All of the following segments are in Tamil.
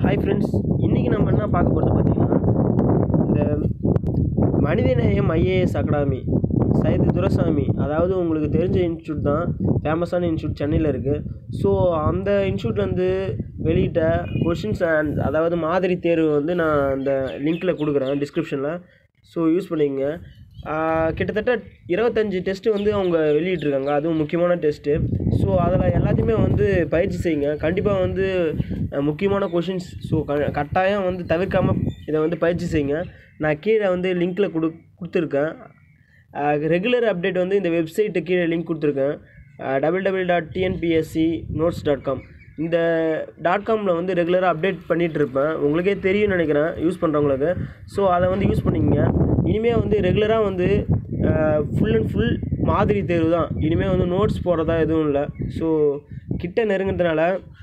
ஹாய் ஃப்ரெண்ட்ஸ் இன்றைக்கி நம்ம என்ன பார்க்க போகிறது பார்த்தீங்கன்னா இந்த மனிதநேயம் ஐஏஎஸ் அகாடமி சைது துரைசாமி அதாவது உங்களுக்கு தெரிஞ்ச இன்ஸ்டியூட் தான் ஃபேமஸான இன்ஸ்டியூட் சென்னையில் இருக்குது ஸோ அந்த இன்ஸ்டியூட்லேருந்து வெளியிட்ட கொஷின்ஸ் அண்ட் அதாவது மாதிரி தேர்வு வந்து நான் இந்த லிங்க்கில் கொடுக்குறேன் டிஸ்கிரிப்ஷனில் ஸோ யூஸ் பண்ணிக்கங்க ஆஹ் கிட்டத்தட்ட இருபத்தஞ்சி டெஸ்ட்டு வந்து அவங்க வெளியிட்ருக்காங்க அதுவும் முக்கியமான டெஸ்ட்டு ஸோ அதில் எல்லாத்தையுமே வந்து பயிற்சி செய்யுங்க கண்டிப்பாக வந்து அஹ், முக்கியமான கொஷின்ஸ் ஸோ க கட்டாயம் வந்து தவிர்க்காமல் இதை வந்து பயிற்சி செய்யுங்க நான் கீழே வந்து லிங்க்கில் கொடு கொடுத்துருக்கேன் ரெகுலர் அப்டேட் வந்து இந்த வெப்சைட்டு கீழே லிங்க் கொடுத்துருக்கேன் double double dot TNPSC notes dot com இந்த டாட் காமில் வந்து ரெகுலராக அப்டேட் பண்ணிகிட்டு இருப்பேன் உங்களுக்கே தெரியும்னு நினைக்கிறேன் யூஸ் பண்ணுறவங்களுக்கு ஸோ அதை வந்து யூஸ் பண்ணிக்கங்க இனிமேல் வந்து ரெகுலராக வந்து ஃபுல் அண்ட் ஃபுல் மாதிரி தேர்வு தான் இனிமேல் வந்து நோட்ஸ் போடுறதா எதுவும் இல்லை ஸோ கிட்ட நெருங்கிறதுனால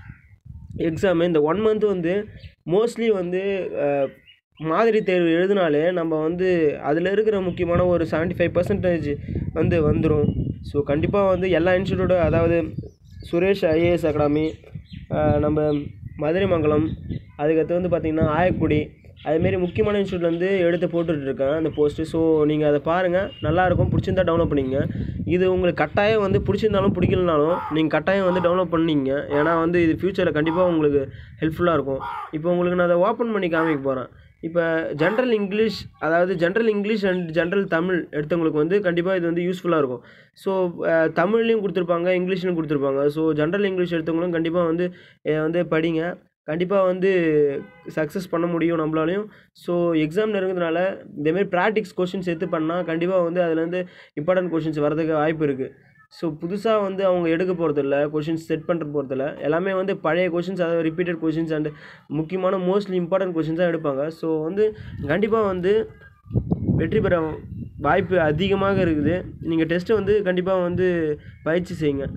எக்ஸாமு இந்த ஒன் மந்த் வந்து மோஸ்ட்லி வந்து அஹ், மாதிரி தேர்வு எழுதினாலே நம்ம வந்து அதில் இருக்கிற முக்கியமான ஒரு 75% ஃபைவ் பர்சன்டேஜ் வந்து வந்துடும் ஸோ கண்டிப்பாக வந்து எல்லா இன்ஸ்டியூட்டோட அதாவது சுரேஷ் ஐஏஎஸ் அகாடமி அஹ், நம்ம மதுரைமங்கலம் அதுக்கடுத்து வந்து பார்த்திங்கன்னா ஆயக்குடி அதுமாரி முக்கியமான இன்ஸ்டியூட்லேருந்து எடுத்து போட்டுட்ருக்கேன் அந்த போஸ்ட்டு ஸோ நீங்கள் அதை பாருங்கள் நல்லாயிருக்கும் பிடிச்சிருந்தா டவுன்லோட் பண்ணிங்க இது உங்களுக்கு கட்டாயம் வந்து பிடிச்சிருந்தாலும் பிடிக்கலனாலும் நீங்கள் கட்டாயம் வந்து டவுன்லோட் பண்ணிங்க ஏன்னா வந்து இது ஃப்யூச்சரில் கண்டிப்பாக உங்களுக்கு ஹெல்ப்ஃபுல்லாக இருக்கும் இப்போ உங்களுக்கு நான் அதை ஓப்பன் பண்ணி காமிக்க போகிறேன் இப்போ ஜென்ரல் இங்கிலீஷ் அதாவது general English and general Tamil எடுத்தவங்களுக்கு வந்து கண்டிப்பாக இது வந்து யூஸ்ஃபுல்லாக இருக்கும் ஸோ தமிழ்லையும் கொடுத்துருப்பாங்க இங்கிலீஷ்லையும் கொடுத்துருப்பாங்க ஸோ ஜென்ரல் இங்கிலீஷ் எடுத்தவங்களும் கண்டிப்பாக வந்து இதை வந்து படிங்க கண்டிப்பாக வந்து சக்ஸஸ் பண்ண முடியும் நம்மளாலையும் ஸோ எக்ஸாம் நெருங்கிறதுனால இதேமாரி ப்ராக்டிக்ஸ் கொஷின்ஸ் எடுத்து பண்ணால் கண்டிப்பாக வந்து அதுலேருந்து இம்பார்ட்டன்ட் கொஷின்ஸ் வரதுக்கு வாய்ப்பு இருக்குது ஸோ புதுசாக வந்து அவங்க எடுக்க போகிறதில்ல கொஷின்ஸ் செட் பண்ணுற போகிறதில்ல எல்லாமே வந்து பழைய கொஷின்ஸ் அதாவது ரிப்பீட்டட் கொஷின்ஸ் அண்ட் முக்கியமான மோஸ்ட்லி இம்பார்ட்டன்ட் கொஷின்ஸ் தான் எடுப்பாங்க ஸோ வந்து கண்டிப்பாக வந்து வெற்றி பெற வாய்ப்பு அதிகமாக இருக்குது நீங்கள் டெஸ்ட்டை வந்து கண்டிப்பாக வந்து பயிற்சி செய்யுங்க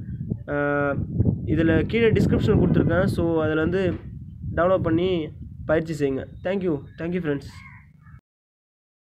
இதில் கீழே டிஸ்கிரிப்ஷன் கொடுத்துருக்கேன் ஸோ அதில் வந்து டவுன்லோட் பண்ணி பயிற்சி செய்யுங்க தேங்க்யூ தேங்க்யூ ஃப்ரெண்ட்ஸ்